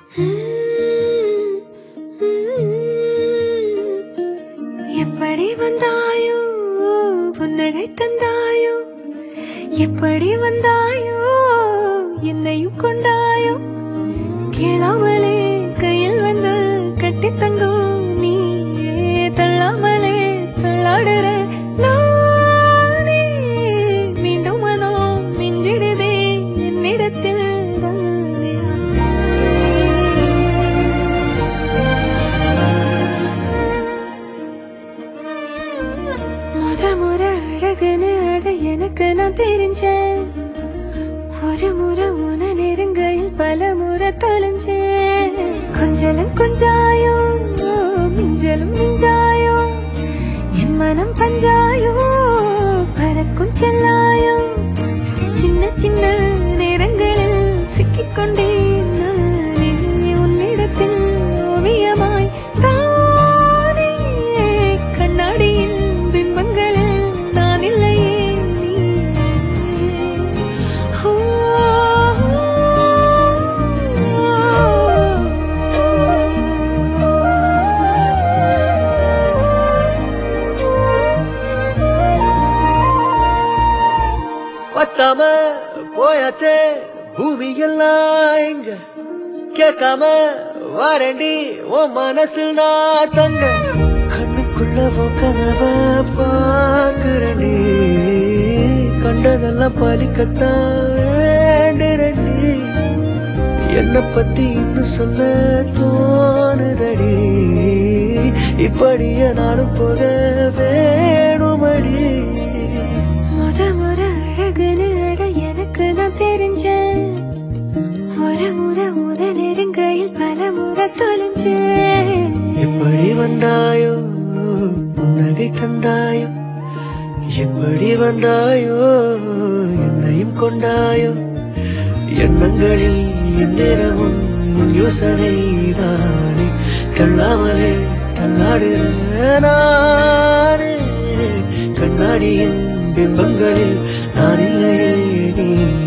எப்படி வந்தாயோ புன்னகை தந்தாயோ எப்படி வந்தாயோ என்னையும் கொண்டாயோ கேளாமலே கையில் வந்து கட்டி தங்கும் நீ தள்ளாமலே தள்ளாடுற நானே மீண்டும் மனோ மிஞ்சிடுதே என்னிடத்தில் தானே. முத முறை அழகுன்னு அட எனக்கு நான் தெரிஞ்சேன் ஒரு முறை உன நெருங்கையில் பல முறை தொலைஞ்சேன் கொஞ்சலும் கொஞ்சாயோ மிஞ்சலும் மிஞ்சாயோ என் மனம் பஞ்சாயோ பறக்கும் செல்லாயோ சின்ன சின்ன நேரங்களில் சிக்கிக்கொண்டேன் நானே உன்னிடத்தில் ஓவியமாய் தானே கண்ணாடியின் பிம்பங்களில் நான் இல்லையே நீ ஓ, பத்தாம போயாச்சே பூமி எல்லாம் இங்க கேட்காம வாரண்டி உன் மனசில் நான் தங்க கண்ணுக்குள்ள உன் கனவ பாக்குறண்டி கண்டதெல்லாம் பலிக்கத்தான் வேண்டுறண்டி என்ன பத்தி இன்னும் சொல்ல தோணுதடி இப்படியே நானும் போக வேணுமடி முத முறை அழகுன்னு அட எனக்கு நான் தெரிஞ்சேன் ஒரு முறை முத நெருங்கையில் பல முறை தொலைஞ்சேன் எப்படி வந்தாயோ புன்னகை தந்தாயோ எப்படி வந்தாயோ என்னையும் கொண்டாயோ எண்ணங்களில் எந்நேரமும் உன் யோசனை தானே கல்லாமலே தள்ளாடுற நானே கண்ணாடியின் பிம்பங்களில் நான் இல்லையே நீ